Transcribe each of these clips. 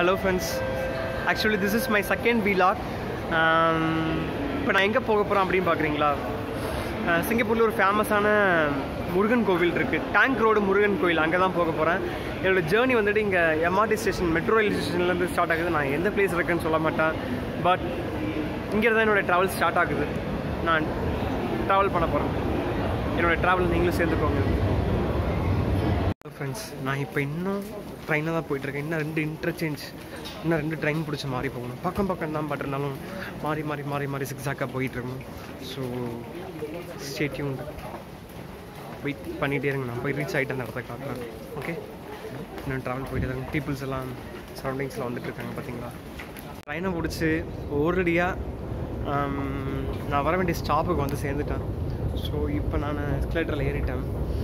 hello friends actually this is my second vlog இப்போ நான் எங்கே போக போகிறேன் அப்படின்னு பார்க்குறீங்களா சிங்கப்பூரில் ஒரு ஃபேமஸான முருகன் கோவில் இருக்குது டேங்க் ரோடு முருகன் கோவில் அங்கே தான் போக போகிறேன் என்னோடய ஜேர்னி வந்துட்டு இங்கே எம்ஆர்டி ஸ்டேஷன் மெட்ரோ ரயில் ஸ்டேஷன்லேருந்து ஸ்டார்ட் ஆகுது நான் எந்த பிளேஸ் இருக்குன்னு சொல்ல மாட்டேன் பட் இங்கே தான் என்னோடய ட்ராவல் ஸ்டார்ட் ஆகுது நான் ட்ராவல் பண்ண போகிறேன் என்னோடய ட்ராவல் நீங்களும் சேர்ந்துக்கோங்க ஃப்ரெண்ட்ஸ் நான் இப்போ இன்னும் ட்ரெயினில் தான் போயிட்டுருக்கேன் இன்னும் ரெண்டு இன்டர்சேஞ்ச் இன்னும் ரெண்டு ட்ரெயின் பிடிச்சி மாறி போகணும் பக்கம் பக்கம் தான் பட் இருந்தாலும் மாறி மாறி மாறி மாறி சிக்ஸாக்காக போயிட்டுருக்கணும் ஸோ ஸ்டேட்யூன் வெயிட் பண்ணிகிட்டே இருங்க நான் போய் ரீச் ஆகிட்டு அந்த இடத்த காட்டுறேன் ஓகே இன்னும் ட்ராவல் போயிட்டு இருக்காங்க பீப்புள்ஸ் எல்லாம் சரௌண்டிங்ஸில் வந்துட்டு இருக்காங்க பார்த்தீங்களா ட்ரெயினை பிடிச்சி ஓரடியாக நான் வர வேண்டிய ஸ்டாப்புக்கு வந்து சேர்ந்துட்டேன் ஸோ இப்போ நான் எஸ்கலேட்டரில் ஏறிட்டேன்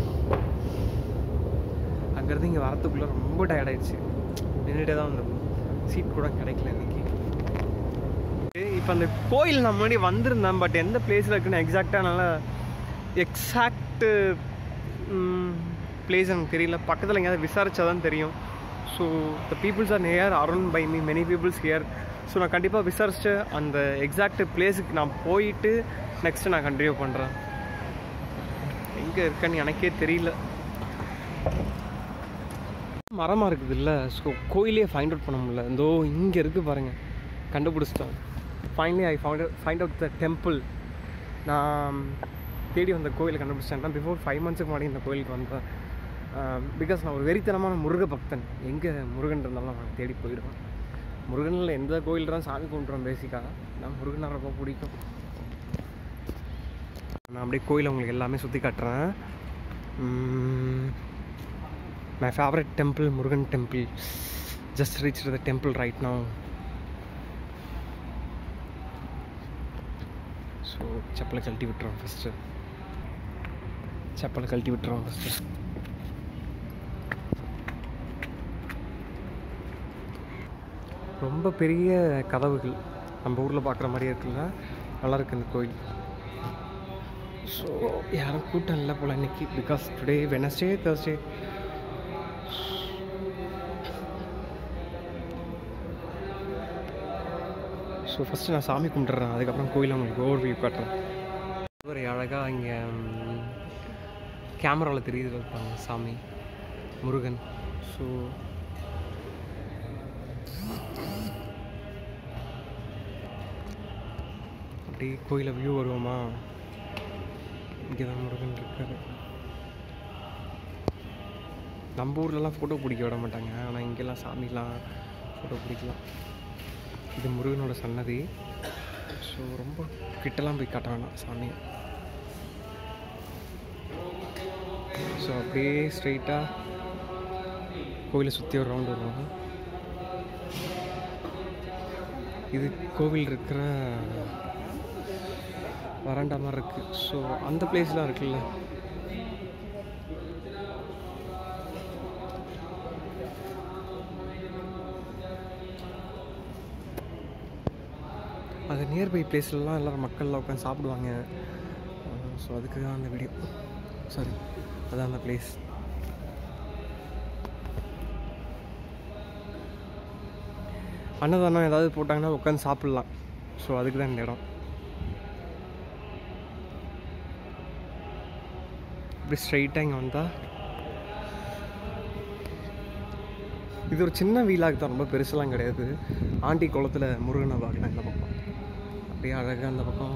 அங்கேருந்து இங்கே வரத்துக்குள்ளே ரொம்ப டயர்ட் ஆயிடுச்சு நின்றுட்டே தான் வந்தோம் சீட் கூட கிடைக்கல இன்னைக்கு இப்போ அந்த கோயில் நான் முன்னாடி வந்திருந்தேன் பட் எந்த பிளேஸில் இருக்குன்னு எக்ஸாக்டாக நல்லா எக்ஸாக்டு பிளேஸ் எனக்கு தெரியல பக்கத்தில் எங்கேயாவது விசாரிச்சா தான் தெரியும் so the peoples are near around by me many peoples here so நான் கண்டிப்பாக விசாரிச்சுட்டு அந்த எக்ஸாக்ட் பிளேஸுக்கு நான் போயிட்டு நெக்ஸ்ட்டு நான் கண்டினியூ பண்ணுறேன் எங்கே இருக்கேன்னு எனக்கே தெரியல மரமாக இருக்குது இல்லை ஸோ கோயிலே ஃபைண்ட் அவுட் பண்ண முடியல இந்தோ இங்கே இருக்குது பாருங்கள் கண்டுபிடிச்சிட்டோம் finally I found find out the temple நான் தேடி வந்த கோயிலை கண்டுபிடிச்சேன் நான் பிஃபோர் ஃபைவ் மந்த்ஸுக்கு முன்னாடி இந்த கோயிலுக்கு வந்தேன் பிகாஸ் நான் ஒரு வெறித்தனமான முருக பக்தன் எங்கே முருகன் இருந்தாலும் நான் தேடி போயிடுவேன் முருகனில் எந்த கோயில் தான் சாமி கும்பிட்றோம் பேசிக்காக நான் முருகனை ரொம்ப பிடிக்கும் நான் அப்படியே கோயிலை உங்களுக்கு எல்லாமே சுற்றி காட்டுறேன் my favorite temple murugan temple just reached the temple right now so செப்பலை கழட்டி விட்டுறோம் ஃபஸ்ட்டு செப்பலை கழட்டி விட்டுறோம் ஃபஸ்ட்டு ரொம்ப பெரிய கதவுகள் நம்ம ஊரில் பார்க்குற மாதிரியே இருக்குல்ல நல்லா இருக்கு இந்த கோயில் ஸோ யாரும் கூட்டம் இல்லை போல் இன்னைக்கு because today Wednesday Thursday so first நான் சாமி கும்பிட்டுறேன் அதுக்கப்புறம் கோயிலை உங்களுக்கு ஓவர் வியூ காட்டுறேன் ஒரு அழகாக இங்கே கேமராவில் தெரியுது இருப்பாங்க சாமி முருகன் ஸோ அப்படியே கோயிலை வியூ வருவோமா இங்கே தான் முருகன் இருக்காரு நம்ம ஊர்லலாம் ஃபோட்டோ பிடிக்க விட மாட்டாங்க ஆனால் இங்கெல்லாம் சாமிலாம் ஃபோட்டோ பிடிக்கலாம் இது முருகனோட சன்னதி ஸோ ரொம்ப கிட்டலாம் போய் காட்ட வேணாம் சாமி ஸோ அப்படியே ஸ்ட்ரைட்டாக கோவிலை சுற்றி ஒரு ரவுண்ட் வருவாங்க இது கோவில் இருக்கிற வராண்டா மாதிரி இருக்குது ஸோ அந்த பிளேஸ்லாம் இருக்குல்ல அது நியர்பை பிளேஸ்லலாம் எல்லோரும் மக்கள்லாம் உட்காந்து சாப்பிடுவாங்க ஸோ அதுக்கு தான் அந்த வீடியோ சாரி அதான் அந்த பிளேஸ் அன்னதானம் ஏதாவது போட்டாங்கன்னா உட்காந்து சாப்பிட்லாம் ஸோ அதுக்கு தான் இந்த இடம் இப்படி ஸ்ட்ரைட்டாக இங்கே வந்தால் இது ஒரு சின்ன வீலாக தான் ரொம்ப பெருசெல்லாம் கிடையாது ஆண்டி குளத்தில் முருகனை பார்க்கலாம் இந்த பக்கம் அப்படியே அழகாக அந்த பக்கம்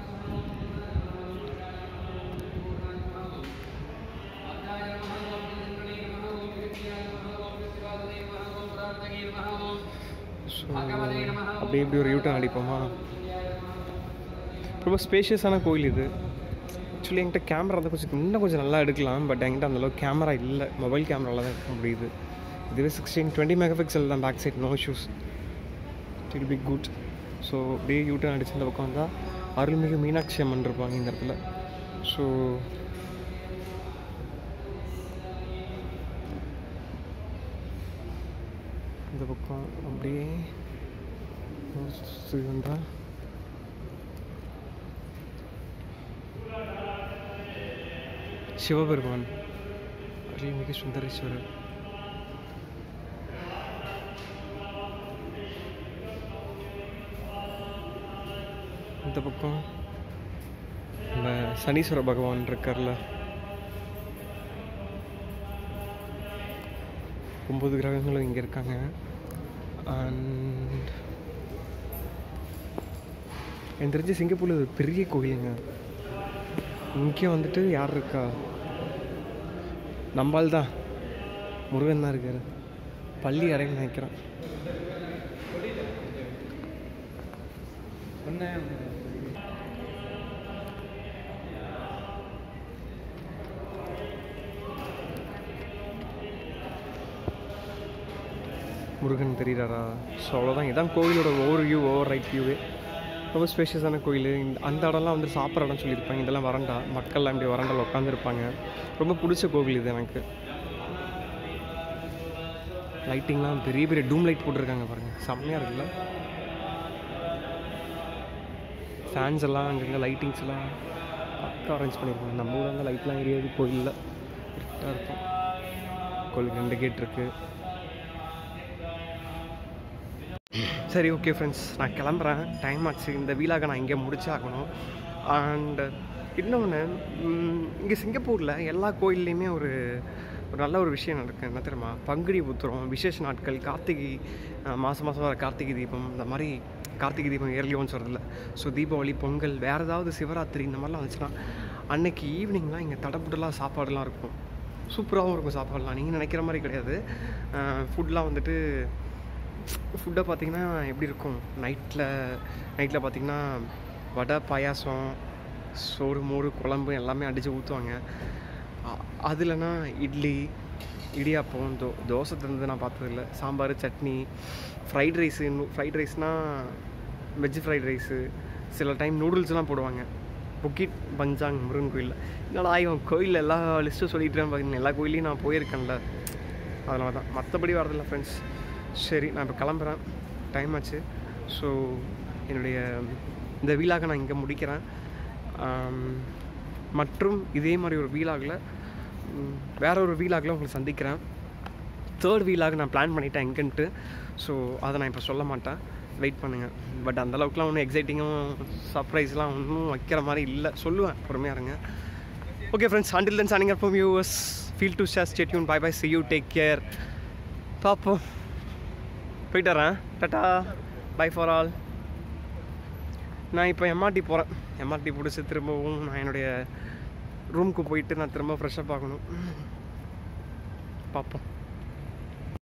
ஸோ அப்படியே இப்படி ஒரு யூட்டன் அடிப்போமா ரொம்ப ஸ்பேஷியஸான கோயில் இது ஆக்சுவலி என்கிட்ட கேமரா வந்து கொஞ்சம் இன்னும் கொஞ்சம் நல்லா எடுக்கலாம் பட் என்கிட்ட அந்தளவுக்கு கேமரா இல்லை மொபைல் கேமராவில் தான் எடுக்க முடியுது இதுவே சிக்ஸ்டீன் டுவெண்ட்டி மெகா பிக்சல் தான் back side no shoes it be good so அப்படியே யூட்டன் அடிச்சு இந்த பக்கம் வந்தால் அருள்மிகு மீனாட்சி அம்மன் இருப்பாங்க இந்த இடத்துல ஸோ இந்த பக்கம் அப்படியே சுற்றி வந்தால் சிவபெருமான் அருள்மிகு சுந்தரேஸ்வரர் இந்த பக்கம் நம்ம சனீஸ்வர பகவான் இருக்கார்ல ஒம்பது கிரகங்களும் இங்கே இருக்காங்க அண்ட் எனக்கு தெரிஞ்சு சிங்கப்பூரில் இது ஒரு பெரிய கோயிலுங்க இங்கே வந்துட்டு யார் இருக்கா நம்பால் தான் முருகன் தான் இருக்காரு பள்ளி அறைன்னு நினைக்கிறேன் முருகன் தெரிகிறாரா ஸோ அவ்வளோதான் இதான் கோவிலோட ஓவர் வியூ ஓவர் ரைட் வியூவே ரொம்ப ஸ்பேஷியஸான கோயில் இந்த அந்த இடம்லாம் வந்து சாப்பிட்ற இடம் சொல்லியிருப்பாங்க இதெல்லாம் வரண்டா மக்கள்லாம் இப்படி வரண்டால உட்காந்துருப்பாங்க ரொம்ப பிடிச்ச கோவில் இது எனக்கு லைட்டிங்லாம் பெரிய பெரிய டூம் லைட் போட்டிருக்காங்க பாருங்கள் செம்மையாக இருக்குல்ல ஃபேன்ஸ் எல்லாம் அங்கங்கே லைட்டிங்ஸ் எல்லாம் பக்கா அரேஞ்ச் பண்ணியிருக்காங்க நம்ம ஊரில் அந்த லைட்லாம் எரியாது கோயிலில் கரெக்டாக இருக்கும் கோயிலுக்கு ரெண்டு கேட் இருக்குது சரி ஓகே ஃப்ரெண்ட்ஸ் நான் கிளம்புறேன் டைம் ஆச்சு இந்த வீலாக நான் இங்கே முடிச்சாகணும் அண்டு இன்னொன்று இங்கே சிங்கப்பூரில் எல்லா கோயில்லையுமே ஒரு ஒரு நல்ல ஒரு விஷயம் நடக்குது என்ன தெரியுமா பங்குனி உத்திரம் விசேஷ நாட்கள் கார்த்திகை அஹ், மாதம் மாதம் வர கார்த்திகை தீபம் இந்த மாதிரி கார்த்திகை தீபம் இயர்லி ஒன்ஸ் வருதுல்ல ஸோ தீபாவளி பொங்கல் வேறு ஏதாவது சிவராத்திரி இந்த மாதிரிலாம் வந்துச்சுன்னா அன்னைக்கு ஈவினிங்லாம் இங்கே தடப்புடலாம் சாப்பாடுலாம் இருக்கும் சூப்பராகவும் இருக்கும் சாப்பாடுலாம் நீங்கள் நினைக்கிற மாதிரி கிடையாது ஃபுட்லாம் வந்துட்டு ஃபுட்டை பார்த்தீங்கன்னா எப்படி இருக்கும் நைட்டில் நைட்டில் பார்த்தீங்கன்னா வடை பாயாசம் சோறு மோறு குழம்பு எல்லாமே அடித்து ஊற்றுவாங்க அதுலனா இட்லி இடியாப்பம் தோ தோசை தந்தது நான் பார்த்ததில்ல sambar chutney fried rice fried ரைஸ்னால் வெஜ் ஃப்ரைட் ரைஸு சில டைம் நூடுல்ஸ்லாம் போடுவாங்க புக்கிட் பஞ்சாங் முருகன் கோயிலில் என்னடா இவன் கோயிலில் எல்லா லிஸ்ட்டும் சொல்லிட்டு பார்த்தீங்கன்னா எல்லா கோயிலையும் நான் போயிருக்கேன்ல அதனால தான் மற்றபடி வரதில்ல ஃப்ரெண்ட்ஸ் சரி நான் இப்போ கிளம்புறேன் டைம் ஆச்சு ஸோ என்னுடைய இந்த வீலாக நான் இங்கே முடிக்கிறேன் ஆம், மற்றும் இதே மாதிரி ஒரு வீலாகில் வேற ஒரு வீலாகில் உங்களை சந்திக்கிறேன் தேர்ட் வீலாக நான் பிளான் பண்ணிட்டேன் எங்கன்ட்டு ஸோ அதை நான் இப்போ சொல்ல மாட்டேன் வெயிட் பண்ணுங்கள் பட் அந்த அளவுக்குலாம் ஒன்றும் எக்ஸைட்டிங்கும் சர்ப்ரைஸ்லாம் ஒன்றும் வைக்கிற மாதிரி இல்லை சொல்லுவேன் பொறுமையாக இருங்க okay friends until then signing from US feel to share stay tuned bye bye see you take care பார்ப்போம் போயிட்டு வரேன் டாட்டா பை ஃபார் ஆல் நான் இப்போ எம்ஆர்டி போகிறேன் எம்ஆர்டி பிடிச்சி திரும்பவும் நான் என்னுடைய ரூமுக்கு போயிட்டு நான் திரும்ப ஃப்ரெஷ்ஷப் ஆகணும் பார்ப்போம்